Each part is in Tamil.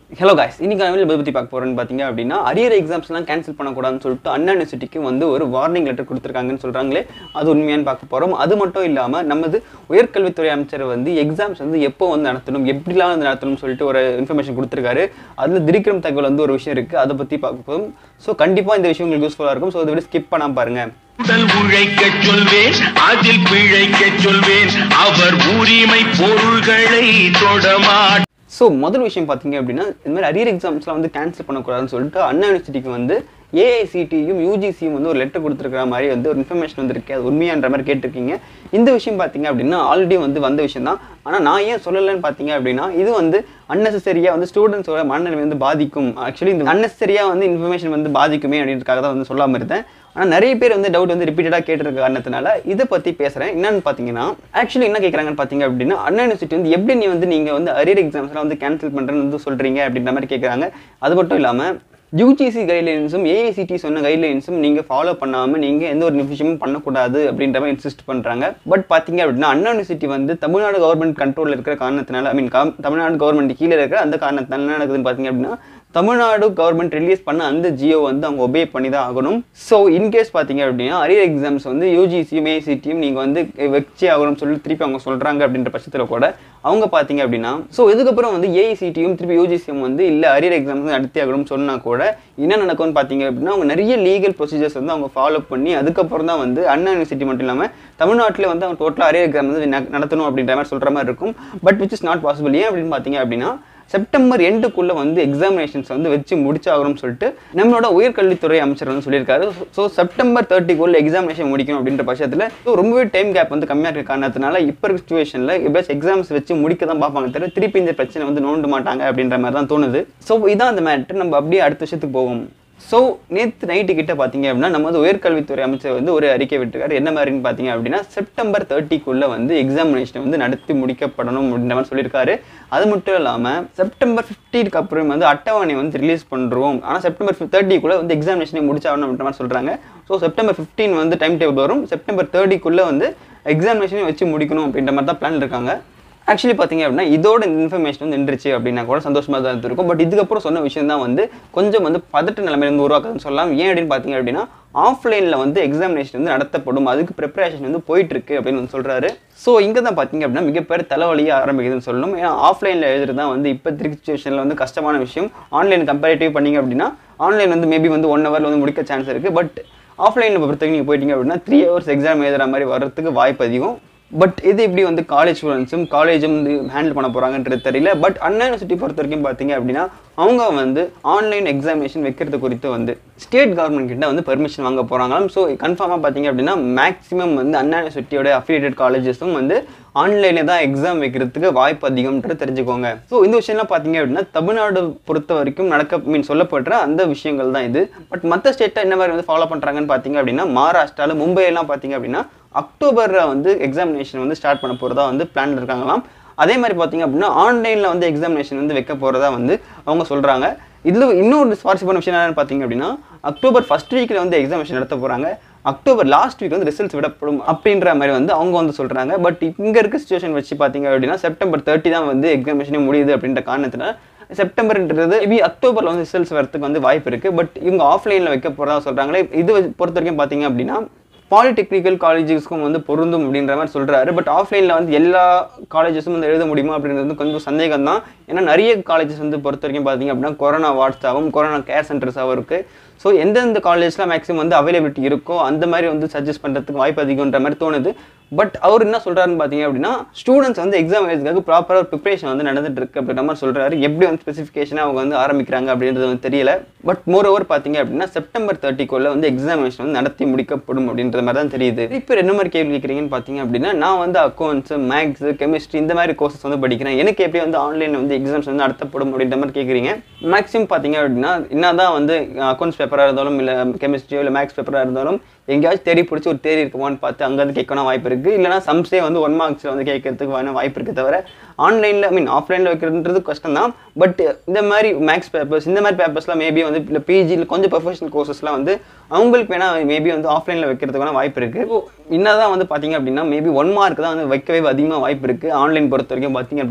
ஹலோ காய்ஸ் இன்னைக்கு நான் எதை பற்றி பார்க்க போகிறேன்னு பார்த்தீங்க அப்படின்னா அரியர் எக்ஸாம்ஸ்லாம் கேன்சல் பண்ணக்கூடாதுன்னு சொல்லிட்டு அண்ணா யூனிவர்சிட்டிக்கு வந்து ஒரு வார்னிங் லெட்டர் கொடுத்துருக்காங்கன்னு சொல்கிறாங்களே அது உண்மையான்னு பார்க்க போகிறோம் அது மட்டும் இல்லாமல் நமது உயர்கல்வித்துறை அமைச்சர் வந்து எக்ஸாம்ஸ் வந்து எப்போ வந்து நடத்தணும் எப்படிலாம் வந்து நடத்தணும்னு சொல்லிட்டு ஒரு இன்ஃபர்மேஷன் கொடுத்துருக்காரு அதில் திரிக்கிறம் தகவல் வந்து ஒரு விஷயம் இருக்குது அதை பற்றி பார்க்க போகிறோம் ஸோ கண்டிப்பாக இந்த விஷயம் உங்களுக்கு யூஸ்ஃபுல்லாக இருக்கும் ஸோ இதை விட ஸ்கிப் பண்ணாமல் பாருங்கள் உடல் உழைக்கச் சொல்வேன் அதில் பிழைக்கச் சொல்வேன் அவர் உரிமை பொருள்களை தொடமாட் ஸோ முதல் விஷயம் பார்த்தீங்க அப்படின்னா இந்த மாதிரி அரியர் எக்ஸாம்ஸ்லாம் வந்து கேன்சல் பண்ணக்கூடாதுன்னு சொல்லிட்டு அண்ணா யூனிவர்சிட்டிக்கு வந்து ஏஐசிடியும் யூஜிசியும் வந்து ஒரு லெட்டர் கொடுத்துருக்கிற மாதிரி வந்து ஒரு இன்ஃபர்மேஷன் வந்திருக்கு அது உண்மையான்ற மாதிரி கேட்டிருக்கீங்க இந்த விஷயம் பார்த்தீங்க அப்படின்னா ஆல்ரெடி வந்து வந்த விஷயம் தான் ஆனால் நான் ஏன் சொல்லலைன்னு பார்த்தீங்க அப்படின்னா இது வந்து அன்னெசரியாக வந்து ஸ்டூடெண்ட்ஸோட மனநிலை வந்து பாதிக்கும் ஆக்சுவலி இந்த அன்னெசரியாக வந்து இன்ஃபர்மேஷன் வந்து பாதிக்குமே அப்படின்றதுக்காக தான் வந்து சொல்லாமல் இருந்தேன் ஆனால் நிறைய பேர் வந்து டவுட் வந்து ரிப்பீட்டடாக கேட்டிருக்க காரணத்தினால இதை பற்றி பேசுகிறேன் என்னன்னு பார்த்தீங்கன்னா ஆக்சுவலி என்ன கேட்குறாங்கன்னு பார்த்தீங்க அப்படின்னா அண்ணா யூனிவர்சிட்டி வந்து எப்படி நீ வந்து நீங்கள் வந்து அரியர் எக்ஸாம்ஸ்லாம் வந்து கேன்சல் பண்ணுறேன்னு வந்து சொல்கிறீங்க அப்படின்ற மாதிரி கேட்குறாங்க அது மட்டும் இல்லாமல் யூஜிசி கைட்லைன்ஸும் ஏஐசிடி சொன்ன கைட்லைன்ஸும் நீங்கள் ஃபாலோ பண்ணாமல் நீங்கள் எந்த ஒரு விஷயமும் பண்ணக்கூடாது அப்படின்ற மாதிரி இன்சிஸ்ட் பண்ணுறாங்க பட் பார்த்தீங்க அப்படின்னா அண்ணா யூனிவர்சிட்டி வந்து தமிழ்நாடு கவர்மெண்ட் கண்ட்ரோலில் இருக்கிற காரணத்தினால ஐ மீன் தமிழ்நாடு கவர்மெண்ட் கீழே இருக்கிற அந்த காரணத்தினால என்ன நடக்குதுன்னு பார்த்தீங்க அப்படின்னா தமிழ்நாடு கவர்மெண்ட் ரிலீஸ் பண்ண அந்த ஜியோ வந்து அவங்க ஒபே பண்ணி தான் ஆகணும் ஸோ இன்கேஸ் பார்த்தீங்க அப்படின்னா அரியர் எக்ஸாம்ஸ் வந்து யூஜிசியும் ஏசிடியும் நீங்கள் வந்து வச்சே ஆகணும்னு சொல்லி திருப்பி அவங்க சொல்கிறாங்க அப்படின்ற பட்சத்தில் கூட அவங்க பார்த்தீங்க அப்படின்னா ஸோ இதுக்கப்புறம் வந்து ஏஐசிடியும் திருப்பி யூஜிசியும் வந்து இல்லை அரியர் எக்ஸாம்ஸ் வந்து நடத்தி ஆகணும்னு சொன்னால் கூட என்ன நடக்கும்னு பார்த்தீங்க அப்படின்னா அவங்க நிறைய லீகல் ப்ரொசீஜர்ஸ் வந்து அவங்க ஃபாலோ பண்ணி அதுக்கப்புறம் தான் வந்து அண்ணா யூனிவர்சிட்டி மட்டும் இல்லாமல் தமிழ்நாட்டில் வந்து அவங்க டோட்டலாக அரியர் எக்ஸாம் வந்து ந- நடத்தணும் அப்படின்ற மாதிரி சொல்கிற மாதிரி இருக்கும் but which is not possible ஏன் அப்படின்னு பார்த்தீங்க அப்படின்னா செப்டம்பர் எண்டுக்குள்ள வந்து எக்ஸாமினேஷன்ஸ் வந்து வச்சு முடிச்சாகணும்னு சொல்லிட்டு நம்மளோட உயர்கல்வித்துறை அமைச்சர் வந்து சொல்லியிருக்காரு ஸோ செப்டம்பர் தேர்ட்டிக்குள்ள எக்ஸாமினேஷன் முடிக்கணும் அப்படின்ற பட்சத்தில் ஸோ ரொம்பவே டைம் கேப் வந்து கம்மியாக இருக்க காரணத்தினால இப்போ இருக்க சுச்சுவேஷனில் எப்படியாச்சும் எக்ஸாம்ஸ் வச்சு முடிக்க தான் பார்ப்பாங்க தவிர திருப்பி இந்த பிரச்சனை வந்து நோண்ட மாட்டாங்க அப்படின்ற மாதிரி தான் தோணுது ஸோ இதான் அந்த மேட்ரு நம்ம அப்படியே அடுத்த விஷயத்துக்கு போவோம் ஸோ நேற்று நைட்டு கிட்ட பார்த்தீங்க அப்படின்னா நமது உயர்கல்வித்துறை அமைச்சர் வந்து ஒரு அறிக்கை விட்டுருக்காரு என்ன மாதிரின்னு பார்த்தீங்க அப்படின்னா செப்டம்பர் தேர்ட்டிக்குள்ளே வந்து எக்ஸாமினேஷன் வந்து நடத்தி முடிக்கப்படணும் அப்படின்ற மாதிரி சொல்லியிருக்காரு அது மட்டும் இல்லாமல் செப்டம்பர் ஃபிஃப்டீனுக்கு அப்புறம் வந்து அட்டவணை வந்து ரிலீஸ் பண்ணுறோம் ஆனால் செப்டம்பர் தேர்ட்டிக்குள்ளே வந்து எக்ஸாமினேஷனே முடிச்சாகணும் அப்படின்ற மாதிரி சொல்கிறாங்க ஸோ செப்டம்பர் ஃபிஃப்டீன் வந்து டைம் டேபிள் வரும் செப்டம்பர் தேர்ட்டிக்குள்ளே வந்து எக்ஸாமினேஷனே வச்சு முடிக்கணும் அப்படின்ற மாதிரி தான் பிளான் இருக்காங்க ஆக்சுவலி பார்த்தீங்க அப்படின்னா இதோட இந்த இன்ஃபர்மேஷன் வந்து நின்றுச்சு அப்படின்னா கூட சந்தோஷமாக தான் இருந்திருக்கும் பட் இதுக்கப்புறம் சொன்ன விஷயம் தான் வந்து கொஞ்சம் வந்து பதட்ட நிலைமை வந்து உருவாக்குதுன்னு சொல்லலாம் ஏன் அப்படின்னு பார்த்தீங்க அப்படின்னா ஆஃப்லைனில் வந்து எக்ஸாமினேஷன் வந்து நடத்தப்படும் அதுக்கு ப்ரிப்பரேஷன் வந்து போயிட்டு இருக்கு அப்படின்னு வந்து சொல்கிறாரு ஸோ இங்கே தான் பார்த்தீங்க அப்படின்னா மிகப்பெரிய தலைவலியாக ஆரம்பிக்குதுன்னு சொல்லணும் ஏன்னா ஆஃப்லைனில் எழுதுறது தான் வந்து இப்போ திருச்சி சுச்சுவேஷனில் வந்து கஷ்டமான விஷயம் ஆன்லைன் கம்பேரிட்டிவ் பண்ணீங்க அப்படின்னா ஆன்லைன் வந்து மேபி வந்து ஒன் ஹவரில் வந்து முடிக்க சான்ஸ் இருக்குது பட் ஆஃப்லைனில் பொறுத்தவரைக்கும் நீங்கள் போயிட்டீங்க அப்படின்னா த்ரீ ஹவர்ஸ் எக்ஸாம் எழுதுற மாதிரி வர்றதுக்கு வாய்ப்பு அதிகம் பட் இது இப்படி வந்து காலேஜ் ஸ்டூடெண்ட்ஸும் காலேஜும் வந்து ஹேண்டில் பண்ண போகிறாங்கன்றது தெரியல பட் அண்ணா யூனிவர்சிட்டி பொறுத்த வரைக்கும் பார்த்தீங்க அப்படின்னா அவங்க வந்து ஆன்லைன் எக்ஸாமினேஷன் வைக்கிறது குறித்து வந்து ஸ்டேட் கவர்மெண்ட் கிட்ட வந்து பெர்மிஷன் வாங்க போகிறாங்களாம் ஸோ கன்ஃபார்மாக பார்த்தீங்க அப்படின்னா மேக்ஸிமம் வந்து அண்ணா யூனிவர்சிட்டியோட அஃபிலியேட்டட் காலேஜஸும் வந்து ஆன்லைனில் தான் எக்ஸாம் வைக்கிறதுக்கு வாய்ப்பு அதிகம்ன்றது தெரிஞ்சுக்கோங்க ஸோ இந்த விஷயம்லாம் பார்த்தீங்க அப்படின்னா தமிழ்நாடு பொறுத்த வரைக்கும் நடக்க மீன் சொல்லப்படுற அந்த விஷயங்கள் தான் இது பட் மற்ற ஸ்டேட்டை என்ன மாதிரி வந்து ஃபாலோ பண்ணுறாங்கன்னு பார்த்தீங்க அப்படின்னா மகாராஷ்டிராவில் மும்பையெல்லாம் பார்த்தீங்க அப்படின்னா அக்டோபரில் வந்து எக்ஸாமினேஷன் வந்து ஸ்டார்ட் பண்ண போகிறதா வந்து பிளான் இருக்காங்களாம் அதே மாதிரி பார்த்தீங்க அப்படின்னா ஆன்லைனில் வந்து எக்ஸாமினேஷன் வந்து வைக்க போகிறதா வந்து அவங்க சொல்கிறாங்க இதில் இன்னொரு சுவாரஸ்யமான விஷயம் என்னன்னு பார்த்தீங்க அப்படின்னா அக்டோபர் ஃபர்ஸ்ட் வீக்கில் வந்து எக்ஸாமினேஷன் நடத்த போகிறாங்க அக்டோபர் லாஸ்ட் வீக் வந்து ரிசல்ட்ஸ் விடப்படும் அப்படின்ற மாதிரி வந்து அவங்க வந்து சொல்கிறாங்க பட் இங்கே இருக்க சுச்சுவேஷன் வச்சு பார்த்தீங்க அப்படின்னா செப்டம்பர் தேர்ட்டி தான் வந்து எக்ஸாமினேஷனே முடியுது அப்படின்ற காரணத்தினால செப்டம்பர்ன்றது மேபி அக்டோபரில் வந்து ரிசல்ட்ஸ் வரதுக்கு வந்து வாய்ப்பு இருக்குது பட் இவங்க ஆஃப்லைனில் வைக்க போகிறதா சொல்கிறாங்களே இது பொறுத்த வரைக்கும் பார்த்தீங்க அப்படின்னா பாலிடெக்னிக்கல் காலேஜஸ்க்கும் வந்து பொருந்தும் அப்படின்ற மாதிரி சொல்கிறாரு பட் ஆஃப்லைனில் வந்து எல்லா காலேஜஸும் வந்து எழுத முடியுமா அப்படின்றது வந்து கொஞ்சம் சந்தேகம் தான் ஏன்னா நிறைய காலேஜஸ் வந்து பொறுத்த வரைக்கும் பார்த்தீங்க அப்படின்னா கொரோனா வார்ட்ஸாகவும் கொரோனா கேர் சென்டர்ஸாகவும் இருக்குது ஸோ எந்தெந்த காலேஜ்லாம் மேக்ஸிமம் வந்து அவைலபிலிட்டி இருக்கோ அந்த மாதிரி வந்து சஜஸ்ட் பண்ணுறதுக்கு வாய்ப்பு அதிகம்ன்ற மாதிரி தோணுது பட் அவர் என்ன சொல்கிறாருன்னு பார்த்தீங்க அப்படின்னா ஸ்டூடெண்ட்ஸ் வந்து எக்ஸாம் எழுதுறதுக்கு ப்ராப்பராக ப்ரிப்பரேஷன் வந்து நடந்துட்டு இருக்கு அப்படின்ற மாதிரி சொல்கிறாரு எப்படி வந்து ஸ்பெசிஃபிகேஷனாக அவங்க வந்து ஆரம்பிக்கிறாங்க அப்படின்றது வந்து தெரியல பட் மோர் ஓவர் பார்த்தீங்க அப்படின்னா செப்டம்பர் தேர்ட்டிக்குள்ள வந்து எக்ஸாமினேஷன் வந்து நடத்தி முடிக்கப்படும் அப்படின்ற மாதிரி தான் தெரியுது இப்போ என்ன மாதிரி கேள்வி கேட்குறீங்கன்னு பார்த்தீங்க அப்படின்னா நான் வந்து அக்கௌண்ட்ஸ் மேக்ஸ் கெமிஸ்ட்ரி இந்த மாதிரி கோர்சஸ் வந்து படிக்கிறேன் எனக்கு எப்படி வந்து ஆன்லைனில் வந்து எக்ஸாம்ஸ் வந்து நடத்தப்படும் அப்படின்ற மாதிரி கேட்குறீங்க மேக்ஸிமம் பார்த்தீங்க அப்படின்னா என்னதான் வந்து அக்கௌண்ட்ஸ் பேப்பராக இருந்தாலும் இல்லை கெமிஸ்ட்ரியோ இல்லை மேக்ஸ் பேப்பராக இருந்தாலும் எங்கேயாச்சும் தேடி பிடிச்சி ஒரு தேடி இருக்குமான்னு பார்த்து அங்கேருந்து கேட்கணும் வாய்ப்பு இருக்குது இல்லைனா சம்ஸே வந்து ஒன் மார்க்ஸில் வந்து கேட்கறதுக்கு வேணும் வாய்ப்பு இருக்குது தவிர ஆன்லைனில் ஐ மீன் ஆஃப்லைனில் வைக்கிறதுன்றது கஷ்டம் தான் பட் இந்த மாதிரி மேக்ஸ் பேப்பர்ஸ் இந்த மாதிரி பேப்பர்ஸ்லாம் மேபி வந்து இல்லை பிஜியில் கொஞ்சம் ப்ரொஃபஷனல் கோர்சஸ்லாம் வந்து அவங்களுக்கு வேணா மேபி வந்து ஆஃப்லைனில் வைக்கிறதுக்கான வாய்ப்பு இருக்குது என்னதான் வந்து பார்த்தீங்க அப்படின்னா மேபி ஒன் மார்க் தான் வந்து வைக்கவே அதிகமாக வாய்ப்பு இருக்குது ஆன்லைன் பொறுத்த வரைக்கும் பார்த்தீங்க அப்படின்னா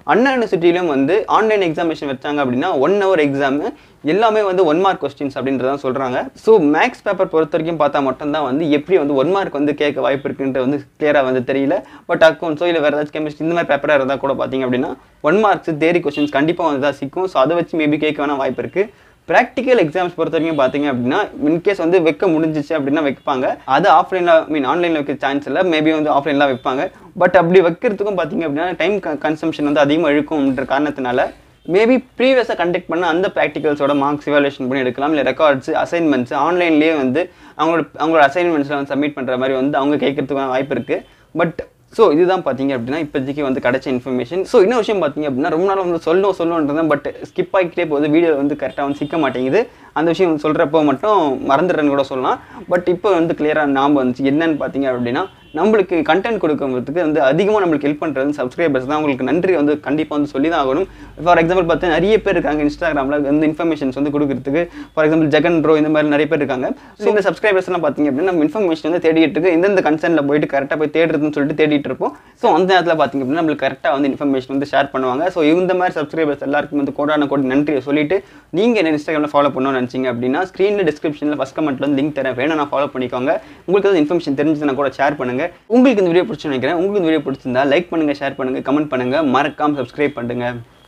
அண்ணா யூனிவர்சிட்டியிலும் வந்து ஆன்லைன் எக்ஸாமினேஷன் வச்சாங்க அப்படின்னா ஒன் ஹவர் எக்ஸாம் எல்லாமே வந்து ஒன் மார்க் கொஸ்டின்ஸ் அப்படின்றதான் சொல்கிறாங்க ஸோ மேக்ஸ் பேப்பர் பொறுத்த வரைக்கும் பார்த்தா மட்டும்தான் வந்து எப்படி வந்து ஒன் மார்க் வந்து கேட்க வாய்ப்பு இருக்குன்ட்டு வந்து கிளியராக வந்து தெரியல பட் அக்கௌண்ட்ஸோ இல்லை வேறு ஏதாச்சும் கெமிஸ்ட்ரி இந்த மாதிரி பேப்பராக இருந்தால் கூட பார்த்தீங்க அப்படின்னா ஒன் மார்க்ஸ் தேரி கொஸ்டின்ஸ் கண்டிப்பாக வந்து தான் சிக்கும் ஸோ அதை வச்சு மேபி கேட்க வேணா வாய்ப்பு இருக்குது ப்ராக்டிக்கல் எக்ஸாம்ஸ் பொறுத்த வரைக்கும் பார்த்தீங்க அப்படின்னா இன்கேஸ் வந்து வைக்க முடிஞ்சிச்சு அப்படின்னா வைப்பாங்க அது ஆஃப்லைனில் மீன் ஆன்லைனில் வைக்க சான்ஸ் இல்லை மேபி வந்து ஆஃப்லைனில் வைப்பாங்க பட் அப்படி வைக்கிறதுக்கும் பார்த்தீங்க அப்படின்னா டைம் கன்சம்ஷன் வந்து அதிகமாக இழுக்கும்ன்ற காரணத்தினால மேபி ப்ரீவியஸாக கண்டக்ட் பண்ண அந்த ப்ராக்டிகல்ஸோட மார்க்ஸ் இவாலுவேஷன் பண்ணி எடுக்கலாம் இல்லை ரெக்கார்ட்ஸ் அசைன்மெண்ட்ஸ் ஆன்லைன்லேயே வந்து அவங்களோட அவங்களோட அசைன்மெண்ட்ஸில் வந்து சப்மிட் பண்ணுற மாதிரி வந்து அவங்க கேட்கறதுக்கான வாய்ப்பு இருக்குது பட் ஸோ இதுதான் பார்த்தீங்க அப்படின்னா இப்போதைக்கு வந்து கிடைச்ச இன்ஃபர்மேஷன் ஸோ இன்னொரு விஷயம் பார்த்தீங்க அப்படின்னா ரொம்ப நாள் வந்து சொல்லணும் சொல்லணுன்றதான் பட் ஸ்கிப் ஆகிக்கிட்டே போகுது வீடியோ வந்து கரெக்டாக வந்து சிக்க மாட்டேங்குது அந்த விஷயம் சொல்கிறப்போ மட்டும் மறந்துடுறேன்னு கூட சொல்லலாம் பட் இப்போ வந்து கிளியராக ஞாபகம் வந்துச்சு என்னன்னு பார்த்தீங்க அப்படின்னா நம்மளுக்கு கண்டென்ட் கொடுக்கறதுக்கு வந்து அதிகமாக நம்மளுக்கு ஹெல்ப் பண்ணுறது சப்ஸ்கிரைபர்ஸ் தான் உங்களுக்கு நன்றி வந்து கண்டிப்பாக வந்து சொல்லி தான் ஆகணும் ஃபார் எக்ஸாம்பிள் பார்த்து நிறைய பேர் இருக்காங்க இன்ஸ்டாகிராமில் வந்து இன்ஃபர்மேஷன்ஸ் வந்து கொடுக்கறதுக்கு ஃபார் எக்ஸாம்பிள் ஜெகன் ப்ரோ இந்த மாதிரி நிறைய பேர் இருக்காங்க ஸோ இந்த சப்ஸ்கிரைபர்ஸ்லாம் பார்த்தீங்க அப்படின்னா நம்ம இன்ஃபர்மேஷன் வந்து தேடிட்டு இருக்கு எந்தெந்த கன்சர்னில் போயிட்டு கரெக்டாக போய் தேடுறதுன்னு சொல்லிட்டு தேடிட்டு இருப்போம் ஸோ அந்த நேரத்தில் பார்த்தீங்க அப்படின்னா நம்மளுக்கு கரெக்டாக வந்து இன்ஃபர்மேஷன் வந்து ஷேர் பண்ணுவாங்க ஸோ இந்த மாதிரி சப்ஸ்கிரைபர்ஸ் எல்லாருக்கும் வந்து கோடான கோடி நன்றியை சொல்லிட்டு நீங்கள் என்ன இன்ஸ்டாகிராமில் ஃபாலோ பண்ணணும்னு நினச்சிங்க அப்படின்னா ஸ்க்ரீனில் டிஸ்கிரிப்ஷனில் ஃபஸ்ட் கமெண்ட்ல வந்து லிங்க் தரேன் வேணும் நான் ஃபாலோ பண்ணிக்கோங்க உங்களுக்கு ஏதாவது இன்ஃபர்மேஷன் தெரிஞ்சுன்னா கூட ஷேர் பண்ணுங்க உங்களுக்கு இந்த வீடியோ பிடிச்சி நினைக்கிறேன் உங்களுக்கு இந்த வீடியோ பிடிச்சிருந்தா லைக் பண்ணுங்க ஷேர் பண்ணுங்க கமெண்ட் பண்ணுங்க மறக்காம சப்ஸ்கிரைப் பண்ணுங்க